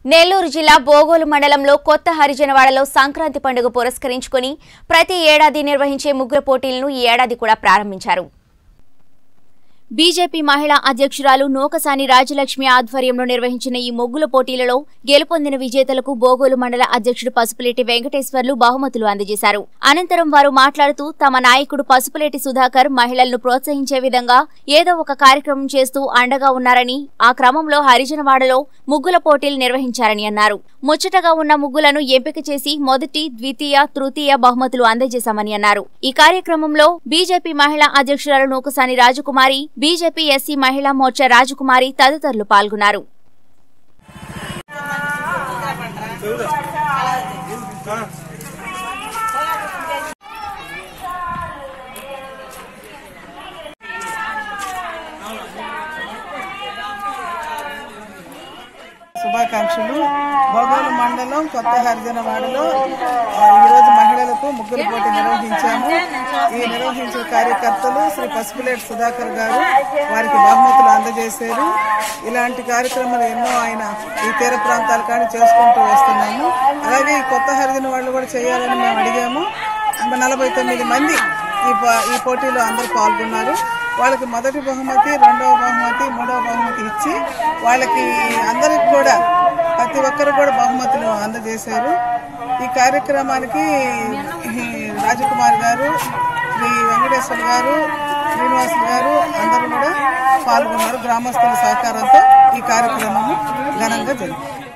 నెల్లూరు జిల్లా బోగోలు మండలంలో కొత్త హరిజనవాడలో సంక్రాంతి పండుగ పురస్కరించుకుని ప్రతి ఏడాది నిర్వహించే ముగ్గుల పోటీలను ఈ ఏడాది కూడా ప్రారంభించారు బీజేపీ మహిళా అధ్యక్షురాలు నూకసాని రాజలక్ష్మి ఆధ్వర్యంలో నిర్వహించిన ఈ ముగ్గుల పోటీలలో గెలుపొందిన విజేతలకు బోగోలు మండల అధ్యక్షుడు పసుపులేటి వెంకటేశ్వర్లు బహుమతులు అందజేశారు అనంతరం వారు మాట్లాడుతూ తమ నాయకుడు పసుపులేటి సుధాకర్ మహిళలను ప్రోత్సహించే విధంగా ఏదో ఒక కార్యక్రమం చేస్తూ అండగా ఉన్నారని ఆ క్రమంలో హరిజనవాడలో ముగ్గుల పోటీలు నిర్వహించారని అన్నారు ముచ్చటగా ఉన్న ముగ్గులను ఎంపిక చేసి మొదటి ద్వితీయ తృతీయ బహుమతులు అందజేశామని అన్నారు ఈ కార్యక్రమంలో బీజేపీ మహిళా అధ్యక్షురాలు నూకసాని రాజకుమారి బీజేపీ ఎస్సీ మహిళా మోర్చా రాజకుమారి తదితరులు పాల్గొన్నారు శుభాకాంక్షలు భోగోలు మండలం కొత్త హరిజనవాడలో ఆ, ఈరోజు మహిళలకు ముగ్గురు పోటీ నిర్వహించాము ఈ నిర్వహించిన కార్యకర్తలు శ్రీ పసుపులేటి సుధాకర్ గారు వారికి బహుమతులు అందజేశారు ఇలాంటి కార్యక్రమాలు ఎన్నో ఆయన ఈ తీర ప్రాంతాలు కానీ చేసుకుంటూ వస్తున్నాము అలాగే ఈ కొత్త హరిజన వాళ్ళు కూడా చేయాలని మేము అడిగాము నలభై తొమ్మిది మంది ఈ ప- ఈ పోటీలో అందరూ పాల్గొన్నారు వాళ్ళకి మొదటి బహుమతి రెండవ బహుమతి మూడవ బహుమతి ఇచ్చి వాళ్ళకి అందరికి కూడా ప్రతి ఒక్కరు కూడా బహుమతులు అందజేశారు ఈ కార్యక్రమానికి ఈ రాజకుమార్ గారు శ్రీ వెంకటేశ్వర గారు శ్రీనివాస్ గారు అందరూ కూడా పాల్గొన్నారు గ్రామస్తుల సహకారంతో ఈ కార్యక్రమము ఘనంగా జరిగింది